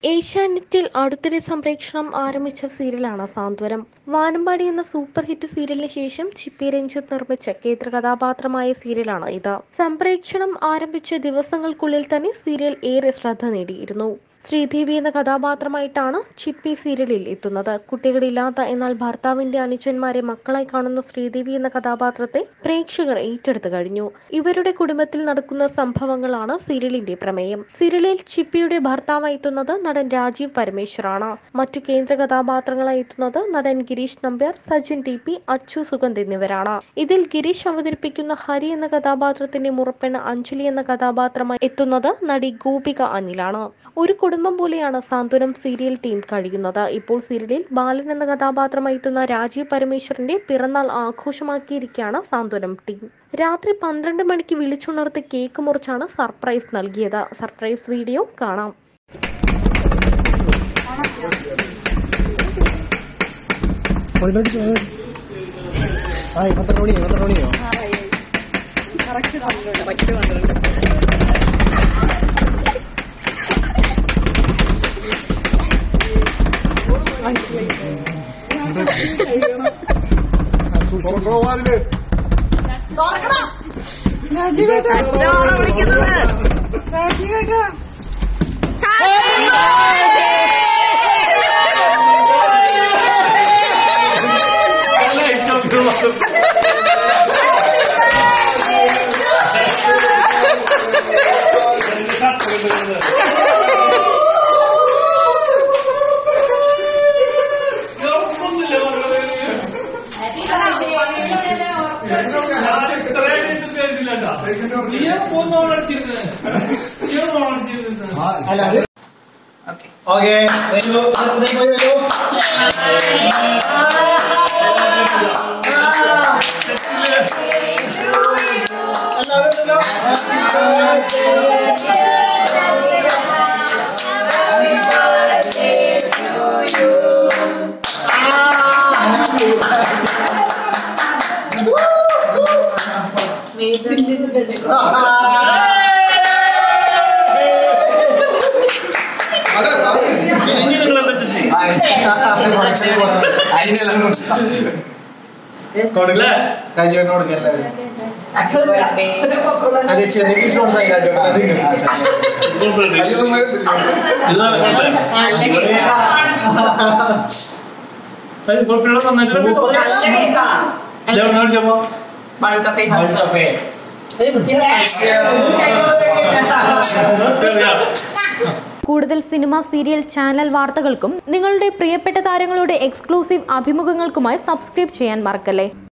ഏഷ്യാനെറ്റിൽ അടുത്തിടെ സംപ്രേഷണം ആരംഭിച്ച സീരിയലാണ് സാന്ത്വനം വാനമ്പാടി എന്ന സൂപ്പർ ഹിറ്റ് സീരിയലിന് ശേഷം ചിപ്പി രഞ്ജിത്ത് നിർമ്മിച്ച കേന്ദ്ര കഥാപാത്രമായ സീരിയലാണ് ഇത് സംപ്രേക്ഷണം ആരംഭിച്ച ദിവസങ്ങൾക്കുള്ളിൽ തന്നെ സീരിയൽ ഏറെ ശ്രദ്ധ നേടിയിരുന്നു ശ്രീദേവി എന്ന കഥാപാത്രമായിട്ടാണ് ചിപ്പി സീരിയലിൽ എത്തുന്നത് കുട്ടികളില്ലാത്ത എന്നാൽ ഭർത്താവിന്റെ അനുജന്മാരെ മക്കളായി കാണുന്ന ശ്രീദേവി എന്ന കഥാപാത്രത്തെ പ്രേക്ഷകർ ഏറ്റെടുത്തു കഴിഞ്ഞു ഇവരുടെ കുടുംബത്തിൽ നടക്കുന്ന സംഭവങ്ങളാണ് സീരിയലിന്റെ പ്രമേയം സീരിയലിൽ ചിപ്പിയുടെ ഭർത്താവായി എത്തുന്നത് നടൻ രാജീവ് പരമേശ്വറാണ് മറ്റു കേന്ദ്ര കഥാപാത്രങ്ങളായി എത്തുന്നത് നടൻ ഗിരീഷ് നമ്പ്യാർ സജിൻ ടി പി അച്ചു സുഗന്ധ് എന്നിവരാണ് ഇതിൽ ഗിരീഷ് അവതരിപ്പിക്കുന്ന ഹരി എന്ന കഥാപാത്രത്തിന്റെ മുറപ്പെണ്ണ് അഞ്ജലി എന്ന കഥാപാത്രമായി എത്തുന്നത് നടി ഗോപിക അനിലാണ് ഒരു കുടുംബം പോലെയാണ് സാന്ത്വനം സീരിയൽ ടീം കഴിയുന്നത് ഇപ്പോൾ സീരിയലിൽ ബാലൻ എന്ന കഥാപാത്രമായി എത്തുന്ന രാജീവ് പരമേശ്വരന്റെ പിറന്നാൾ ആഘോഷമാക്കിയിരിക്കുകയാണ് സാന്ത്വനം ടീം രാത്രി പന്ത്രണ്ട് മണിക്ക് വിളിച്ചുണർത്തി കേക്ക് മുറിച്ചാണ് സർപ്രൈസ് നൽകിയത് സർപ്രൈസ് വീഡിയോ കാണാം പതിനെട്ട് ആ പന്ത്രണ്ട് മണിയോ പന്ത്രണ്ട് മണിയോ വാതില് ഓക്കെ വരൂ അതിലേക്ക് പോയി വരൂ രാജുവേട്ടന് കൊടുക്കല്ലേ അതെ ചെറിയ പീസ് കൊടുത്താൽ രാജുവേട്ടൻ കൂടുതൽ സിനിമ സീരിയൽ ചാനൽ വാർത്തകൾക്കും നിങ്ങളുടെ പ്രിയപ്പെട്ട താരങ്ങളുടെ എക്സ്ക്ലൂസീവ് അഭിമുഖങ്ങൾക്കുമായി സബ്സ്ക്രൈബ് ചെയ്യാൻ മറക്കല്ലേ